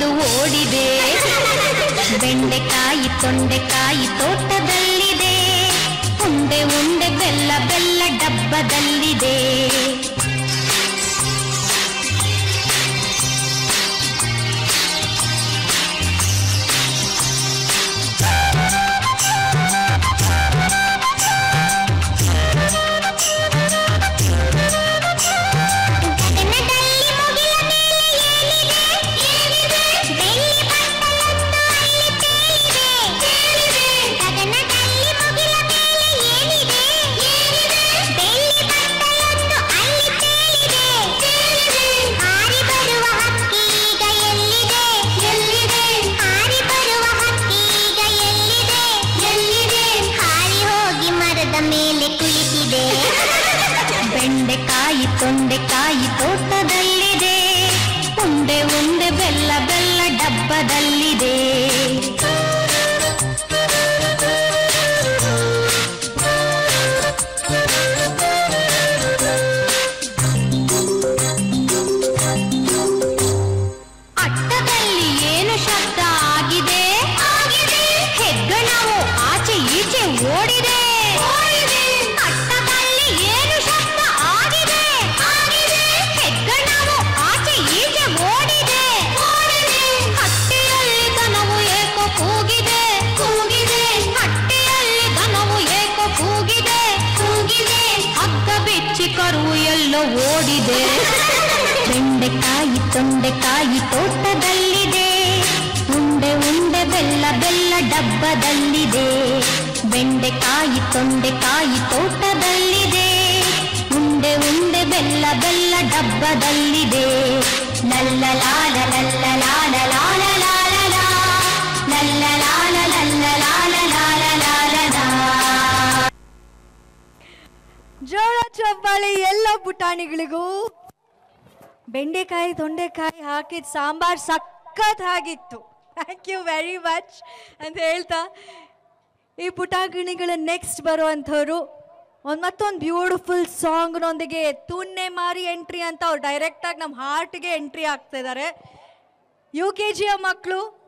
ಅದು ಓಡಿದೆ ಬೆಂಡೆಕಾಯಿ ತೊಂಡೆಕಾಯಿ ತೋಟದಲ್ಲಿದೆ ಉಂಡೆ ಉಂಡೆ ಬೆಲ್ಲ ಬೆಲ್ಲ ಡಬ್ಬದಲ್ಲಿದೆ ಗಗನದಲ್ಲಿ ಮುಗಿಲ ಮೇಲೆ ಏನಿದೆ? ಬೆಳ್ಳಿ ಬಟ್ಟಲೊಂದು ಅಲ್ಲಿ ತೇಲಿದೆ. ಗಗನದಲ್ಲಿ ಮುಗಿಲ ಮೇಲೆ ಏನಿದೆ? ಬೆಳ್ಳಿ ಬಟ್ಟಲೊಂದು ಅಲ್ಲಿ ತೇಲಿದೆ. ಹಾರಿ ಬರುವ ಹಕ್ಕಿ ಈಗ ಎಲ್ಲಿದೆ? ಹಾರಿ ಬರುವ ಹಕ್ಕಿ ಈಗ ಎಲ್ಲಿದೆ? ಹಾರಿ ಹೋಗಿ ಮರದ ಮೇಲೆ ಕುಳಿತಿದೆ ಬೆಂಡೆಕಾಯಿ ತೊಂಡೆಕಾಯಿ ತೋಟದಲ್ಲಿದೆ ಉಂಡೆ ಉಂಡೆ ಬೆಲ್ಲ ಬೆಲ್ಲ ಡಬ್ಬದಲ್ಲಿದೆ ಅಟ್ಟದಲ್ಲಿ ಏನು ಶಬ್ದ ಆಗಿದೆ ಹೆಗ್ಗಣವು ಆಚೆ ಈಚೆ ಓಡಿದೆ ಅಟ್ಟದಲ್ಲಿ ಏನು ಶಬ್ದ ಆಗಿದೆ ಹೆಗ್ಗಣವು ಆಚೆ ಈಚೆ ಓಡಿದೆ ಹಟ್ಟಿಯಲ್ಲಿ ದನವು ಏಕೋ ಕೂಗಿದೆ ಕೂಗಿದೆ ಹಟ್ಟಿಯಲ್ಲಿ ದನವು ಏಕೋ ಕೂಗಿದೆ ಕೂಗಿದೆ ಹಗ್ಗ ಬಿಚ್ಚಿ ಕರುವು ಎಲ್ಲೋ ಓಡಿದೆ ಬೆಂಡೆಕಾಯಿ ತೊಂಡೆಕಾಯಿ ತೋಟದಲ್ಲಿದೆ ಉಂಡೆ ಉಂಡೆ ಬೆಲ್ಲ ಬೆಲ್ಲ ಡಬ್ಬದಲ್ಲಿದೆ ಬೆಂಡೆಕಾಯಿ ತೊಂಡೆಕಾಯಿ ತೋಟದಲ್ಲಿದೆ ಉಂಡೆ ಉಂಡೆ ಬೆಲ್ಲ ಬೆಲ್ಲ ಡಬ್ಬದಲ್ಲಿದೆ ಲಲ್ಲ ಲಾಲ ಲಲ್ಲ ಲಾಲ ಲಾಲ ಲಾಲ ಲಾ. ಲಲ್ಲ ಲಾಲ ಲಲ್ಲ ಲಾಲ ಲಾಲ ಲಾಲ ಲಾ. ಜೋಳ ಚಪ್ಪಾಳೆ ಎಲ್ಲ ಪುಟಾಣಿಗಳಿಗೂ ಬೆಂಡೆಕಾಯಿ ತೊಂಡೆಕಾಯಿ ಹಾಕಿದ ಸಾಂಬಾರ್ ಸಖತ್ ಆಗಿತ್ತು ಥ್ಯಾಂಕ್ ಯು ವೆರಿ ಮಚ್ ಅಂತ ಹೇಳ್ತಾ ಈ ಪುಟಾಣಿಗಳ ನೆಕ್ಸ್ಟ್ ಬರುವಂಥವ್ರು ಒಂದು ಮತ್ತೊಂದು ಬ್ಯೂಟಿಫುಲ್ ಸಾಂಗ್ನೊಂದಿಗೆ ತುನ್ನೆ ಮಾರಿ ಎಂಟ್ರಿ ಅಂತ ಅವ್ರು ಡೈರೆಕ್ಟಾಗಿ ನಮ್ಮ ಹಾರ್ಟ್ಗೆ ಎಂಟ್ರಿ ಆಗ್ತಿದ್ದಾರೆ ಯು ಕೆ ಜಿಯ ಮಕ್ಕಳು